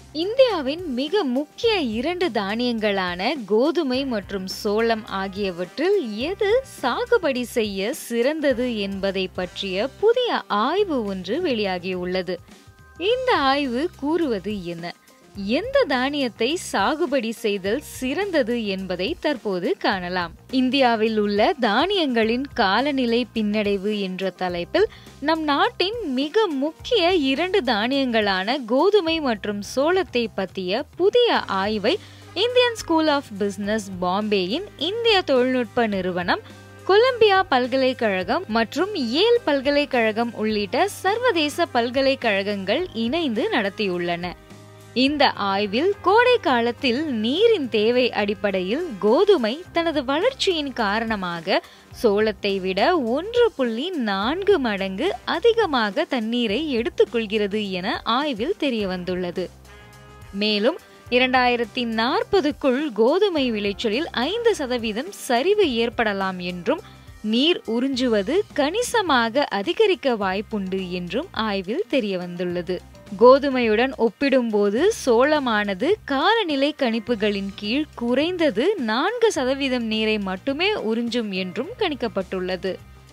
இந்தியாவின் மிக முக்கிய இரண்டு தானியங்களான கோதுமை மற்றும் சோளம் ஆகியவற்றில் எது சாகுபடி செய்ய சிறந்தது என்பதை பற்றிய புதிய ஆய்வு ஒன்று வெளியாகியுள்ளது இந்த ஆய்வு கூறுவது என்ன எந்த தானியத்தை சாகுபடி செய்தல் சிறந்தது என்பதை தற்போது காணலாம் இந்தியாவில் உள்ள தானியங்களின் காலநிலை பின்னடைவு என்ற தலைப்பில் நம் நாட்டின் மிக முக்கிய இரண்டு தானியங்களான கோதுமை மற்றும் சோளத்தை பற்றிய புதிய ஆய்வை இந்தியன் ஸ்கூல் ஆஃப் பிசினஸ் பாம்பேயின் இந்திய தொழில்நுட்ப நிறுவனம் கொலம்பியா பல்கலைக்கழகம் மற்றும் ஏல் பல்கலைக்கழகம் உள்ளிட்ட சர்வதேச பல்கலைக்கழகங்கள் இணைந்து நடத்தியுள்ளன இந்த ஆய்வில் கோடை காலத்தில் நீரின் தேவை அடிப்படையில் கோதுமை தனது வளர்ச்சியின் காரணமாக சோளத்தை விட ஒன்று புள்ளி நான்கு மடங்கு அதிகமாக தண்ணீரை எடுத்துக்கொள்கிறது என ஆய்வில் தெரிய வந்துள்ளது மேலும் இரண்டாயிரத்தி நாற்பதுக்குள் கோதுமை விளைச்சலில் ஐந்து சதவீதம் சரிவு ஏற்படலாம் என்றும் நீர் உறிஞ்சுவது கணிசமாக அதிகரிக்க வாய்ப்புண்டு என்றும் ஆய்வில் தெரிய வந்துள்ளது கோதுமையுடன் ஒப்பிடும்போது சோளமானது காலநிலை கணிப்புகளின் கீழ் குறைந்தது நான்கு சதவீதம் நீரை மட்டுமே உறிஞ்சும் என்றும் கணிக்கப்பட்டுள்ளது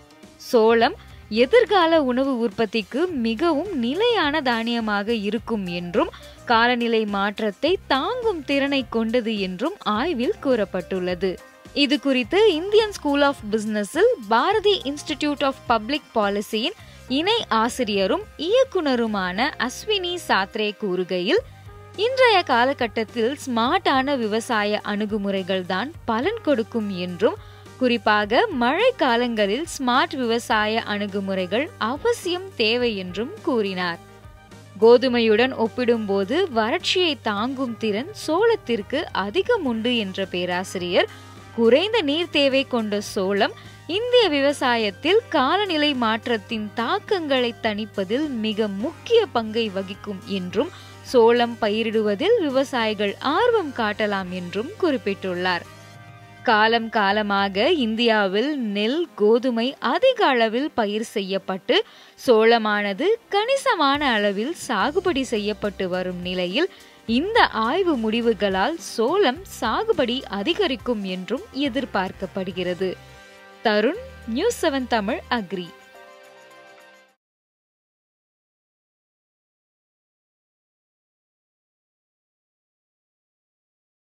சோளம் எதிர்கால உணவு உற்பத்திக்கு மிகவும் நிலையான தானியமாக இருக்கும் என்றும் காலநிலை மாற்றத்தை தாங்கும் திறனை கொண்டது என்றும் ஆய்வில் கூறப்பட்டுள்ளது இது குறித்து இந்தியன் ஸ்கூல் ஆஃப் பிசினஸில் பாரதி இன்ஸ்டிடியூட் ஆஃப் பப்ளிக் பாலிசியின் இணை ஆசிரியரும் இயக்குனருமான அஸ்வினி சாத்ரே கூறுகையில் இன்றைய காலகட்டத்தில் ஸ்மார்ட்டான விவசாய அணுகுமுறைகள் தான் பலன் கொடுக்கும் என்றும் குறிப்பாக மழை காலங்களில் ஸ்மார்ட் விவசாய அணுகுமுறைகள் அவசியம் தேவை என்றும் கூறினார் கோதுமையுடன் ஒப்பிடும்போது வறட்சியை தாங்கும் திறன் சோளத்திற்கு அதிகம் உண்டு என்ற பேராசிரியர் குறைந்த நீர் தேவை கொண்ட சோளம் இந்திய விவசாயத்தில் காலநிலை மாற்றத்தின் தாக்கங்களை தணிப்பதில் மிக முக்கிய பங்கை வகிக்கும் என்றும் சோளம் பயிரிடுவதில் விவசாயிகள் ஆர்வம் காட்டலாம் என்றும் குறிப்பிட்டுள்ளார் காலம் காலமாக இந்தியாவில் நெல் கோதுமை அதிக அளவில் பயிர் செய்யப்பட்டு சோளமானது கணிசமான அளவில் சாகுபடி செய்யப்பட்டு வரும் நிலையில் இந்த ஆய்வு முடிவுகளால் சோளம் சாகுபடி அதிகரிக்கும் என்றும் எதிர்பார்க்கப்படுகிறது Tarun news seven Tamil agri